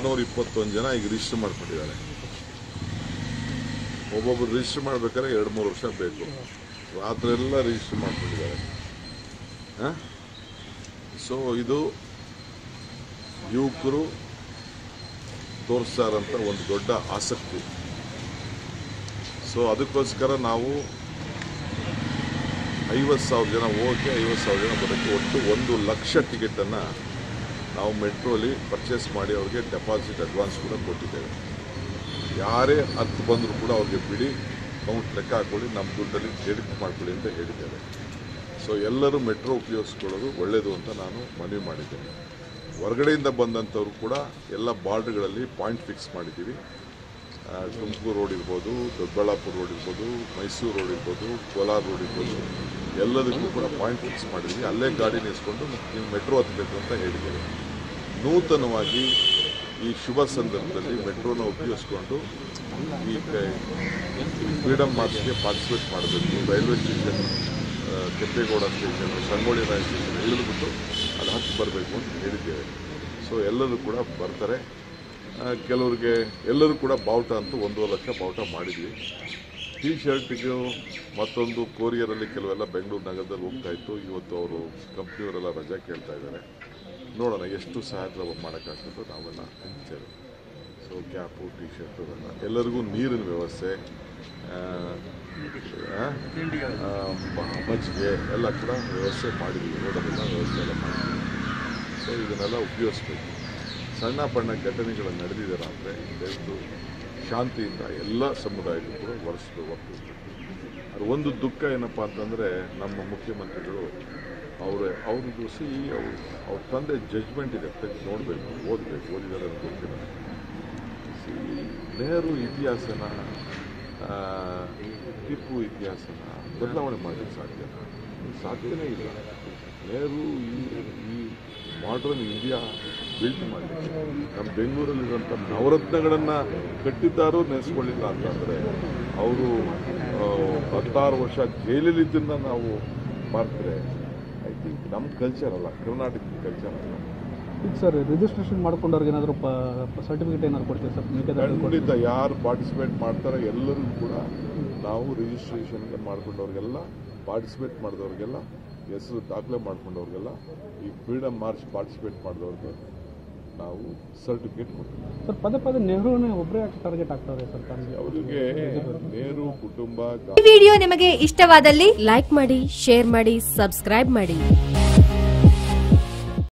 ಆರುನೂರ ಇಪ್ಪತ್ತೊಂದು ಜನ ಈಗ ರಿಜಿಸ್ಟರ್ ಮಾಡ್ಕೊಂಡಿದ್ದಾರೆ ಒಬ್ಬೊಬ್ರು ರಿಜಿಸ್ಟರ್ ಮಾಡ್ಬೇಕಾದ್ರೆ ಎರಡು ಮೂರು ವರ್ಷ ಬೇಕು ರಾತ್ರಿ ಎಲ್ಲ ರಿಜಿಸ್ಟರ್ ಮಾಡ್ಕೊಂಡಿದ್ದಾರೆ ಸೊ ಇದು ಯುವಕರು ತೋರಿಸ್ತಾರಂತ ಒಂದು ದೊಡ್ಡ ಆಸಕ್ತಿ ಸೊ ಅದಕ್ಕೋಸ್ಕರ ನಾವು ಐವತ್ತು ಸಾವಿರ ಜನ ಹೋಗೋಕ್ಕೆ ಐವತ್ತು ಸಾವಿರ ಜನ ಬರೋಕ್ಕೆ ಒಟ್ಟು ಒಂದು ಲಕ್ಷ ಟಿಕೆಟನ್ನು ನಾವು ಮೆಟ್ರೋಲಿ ಪರ್ಚೇಸ್ ಮಾಡಿ ಅವ್ರಿಗೆ ಡೆಪಾಸಿಟ್ ಅಡ್ವಾನ್ಸ್ ಕೂಡ ಕೊಟ್ಟಿದ್ದೇವೆ ಯಾರೇ ಹತ್ತು ಬಂದರೂ ಕೂಡ ಅವ್ರಿಗೆ ಬಿಡಿ ಕೌಂಟ್ ಲೆಕ್ಕ ಹಾಕೊಳ್ಳಿ ನಮ್ಮ ದುಡ್ಡಲ್ಲಿ ಕ್ರೆಡಿಟ್ ಮಾಡ್ಕೊಳ್ಳಿ ಅಂತ ಹೇಳಿದ್ದೇವೆ ಸೊ ಎಲ್ಲರೂ ಮೆಟ್ರೋ ಉಪಯೋಗಿಸ್ಕೊಳ್ಳೋದು ಒಳ್ಳೆಯದು ಅಂತ ನಾನು ಮನವಿ ಮಾಡಿದ್ದೇನೆ ಹೊರಗಡೆಯಿಂದ ಬಂದಂಥವ್ರು ಕೂಡ ಎಲ್ಲ ಬಾರ್ಡ್ರ್ಗಳಲ್ಲಿ ಪಾಯಿಂಟ್ ಫಿಕ್ಸ್ ಮಾಡಿದ್ದೀವಿ ಆ, ತುಮಕೂರು ರೋಡ್ ಇರ್ಬೋದು ದೊಡ್ಡಬಳ್ಳಾಪುರ ರೋಡ್ ಇರ್ಬೋದು ಮೈಸೂರು ರೋಡ್ ಇರ್ಬೋದು ಕೋಲಾರ ರೋಡ್ ಇರ್ಬೋದು ಎಲ್ಲದಕ್ಕೂ ಕೂಡ ಪಾಯಿಂಟ್ ಫಿಕ್ಸ್ ಮಾಡಿದ್ವಿ ಅಲ್ಲೇ ಗಾಡಿ ನಿಲ್ಲಿಸ್ಕೊಂಡು ನೀವು ಮೆಟ್ರೋ ಹತ್ತಬೇಕು ಅಂತ ಹೇಳಿದ್ದೇವೆ ನೂತನವಾಗಿ ಈ ಶುಭ ಸಂದರ್ಭದಲ್ಲಿ ಮೆಟ್ರೋನ ಉಪಯೋಗಿಸ್ಕೊಂಡು ಈ ಫ್ರೀಡಮ್ ಮಾರ್ಚ್ಗೆ ಪಾರ್ಟಿಸಿಪೇಟ್ ಮಾಡಬೇಕು ರೈಲ್ವೆ ಸ್ಟೇಷನ್ ಆ, ಕೆಂಪೇಗೌಡ ಸ್ಟೇಷನ್ ಸಂಗೊಳ್ಳಿ ರಾಯ ಸ್ಟೇಷನ್ ಇಳಿದ್ಬಿಟ್ಟು ಅದು ಹತ್ತಿ ಬರಬೇಕು ಅಂತ ಹೇಳಿದ್ದೇವೆ ಸೊ ಎಲ್ಲರೂ ಕೂಡ ಬರ್ತಾರೆ ಆ, ಕೆಲವ್ರಿಗೆ ಎಲ್ಲರೂ ಕೂಡ ಬಾವುಟ ಅಂತೂ ಒಂದೂವರೆ ಲಕ್ಷ ಬಾವುಟ ಮಾಡಿದ್ವಿ ಟಿ ಶರ್ಟಿಗೆ ಮತ್ತೊಂದು ಕೊರಿಯರಲ್ಲಿ ಕೆಲವೆಲ್ಲ ಬೆಂಗಳೂರು ನಗರದಲ್ಲಿ ಹೋಗ್ತಾ ಇತ್ತು ಇವತ್ತು ಅವರು ಕಂಪ್ನಿಯವರೆಲ್ಲ ರಜೆ ಕೇಳ್ತಾ ಇದ್ದಾರೆ ನೋಡೋಣ ಎಷ್ಟು ಸಹಾಯ ಮಾಡೋಕ್ಕಾಗ್ತದೋ ನಾವೆಲ್ಲ ಹಂಚ್ತೇವೆ ಸೊ ಕ್ಯಾಪು ಟಿ ಶರ್ಟು ಎಲ್ಲ ಎಲ್ಲರಿಗೂ ನೀರಿನ ವ್ಯವಸ್ಥೆ ಆ, ಆ, ಆ, ಮ- ಮಜ್ಜಿಗೆ ಎಲ್ಲ ಕೂಡ ವ್ಯವಸ್ಥೆ ಮಾಡಿದ್ದೀವಿ ರೋಡಲ್ಲೆಲ್ಲ ವ್ಯವಸ್ಥೆ ಎಲ್ಲ ಮಾಡಿದ್ದೀವಿ ಸೊ ಇದನ್ನೆಲ್ಲ ಉಪಯೋಗಿಸ್ಬೇಕು ಸಣ್ಣ ಪಣ್ಣ ಘಟನೆಗಳು ನಡೆದಿದ್ದಾರೆ ಅಂದರೆ ದಯವಿಟ್ಟು ಶಾಂತಿಯಿಂದ ಎಲ್ಲ ಸಮುದಾಯಕ್ಕೂ ಕೂಡ ಒರೆಸ್ಬೇಕು ಅದು ಒಂದು ದುಃಖ ಏನಪ್ಪ ಅಂತಂದರೆ ನಮ್ಮ ಮುಖ್ಯಮಂತ್ರಿಗಳು ಅವರ ಅವ್ರದ್ದು ಸಿ ಅವ್ರ ಅವ್ರ ತಂದೆ ಜಜ್ಮೆಂಟ್ ಇದೆ ತೆಗೆದು ನೋಡಬೇಕು ಓದಬೇಕು ಓದಿದ್ದಾರೆ ಅಂತ ಗೊತ್ತಿಲ್ಲ ಸಿ ನೆಹರು ಇತಿಹಾಸನ ಆ, ಟಿಪ್ಪು ಇತಿಹಾಸನ ಬದಲಾವಣೆ ಮಾಡಲಿಕ್ಕೆ ಸಾಧ್ಯ ಸಾಧ್ಯನೇ ಇಲ್ಲ ನೆಹರು ಈ ಈ ಮಾಡ್ರನ್ ಇಂಡಿಯಾ ಬಿಲ್ಟ್ ಮಾಡಲಿಕ್ಕೆ ನಮ್ಮ ಬೆಂಗಳೂರಲ್ಲಿರುವಂಥ ನವರತ್ನಗಳನ್ನು ಕಟ್ಟಿದ್ದಾರೂ ನೆನೆಸ್ಕೊಳ್ಳಿಲ್ಲ ಅಂತಂದರೆ ಅವರು ಹತ್ತಾರು ವರ್ಷ ಜೈಲಲ್ಲಿದ್ದನ್ನು ನಾವು ಮಾಡ್ತಾರೆ ಐ ಥಿಂಕ್ ನಮ್ಮ ಕಲ್ಚರ್ ಅಲ್ಲ ಕರ್ನಾಟಕದ ಕಲ್ಚರ್ ಅಲ್ಲ ಈಗ ಸರ್ ರಿಜಿಸ್ಟ್ರೇಷನ್ ಮಾಡ್ಕೊಂಡವ್ರಿಗೆ ಏನಾದರೂ ಸರ್ಟಿಫಿಕೇಟ್ ಏನಾದ್ರು ಕೊಡ್ತೀವಿ ಸರ್ ಮಿಕ್ಕಿದ ಖಂಡಿತ ಯಾರು ಪಾರ್ಟಿಸಿಪೇಟ್ ಮಾಡ್ತಾರೆ ಎಲ್ಲರಿಗೂ ಕೂಡ ನಾವು ರಿಜಿಸ್ಟ್ರೇಷನ್ಗೆ ಮಾಡ್ಕೊಂಡವ್ರಿಗೆಲ್ಲ ಪಾರ್ಟಿಸಿಪೇಟ್ ಮಾಡಿದವ್ರಿಗೆಲ್ಲ ಹೆಸರು ದಾಖಲೆ ಮಾಡ್ಕೊಂಡವ್ರಿಗೆಲ್ಲ ಈ ಫ್ರೀಡಮ್ ಮಾರ್ಚ್ ಪಾರ್ಟಿಸಿಪೇಟ್ ಮಾಡಿದವ್ರಿಗೆ ನಾವು ಸರ್ಟಿಫಿಕೇಟ್ ಕೊಡ್ತೀವಿ ಸರ್ ಪದೇ ಪದೇ ನೆಹರೂನೇ ಒಬ್ಬರೇ ಟಾರ್ಗೆಟ್ ಆಗ್ತಾರೆ ಸರ್ ತಮಗೆ ಅವರಿಗೆ ನೇರು ಕುಟುಂಬ ಈ ವಿಡಿಯೋ ನಿಮಗೆ ಇಷ್ಟವಾದಲ್ಲಿ ಲೈಕ್ ಮಾಡಿ ಶೇರ್ ಮಾಡಿ ಸಬ್ಸ್ಕ್ರೈಬ್ ಮಾಡಿ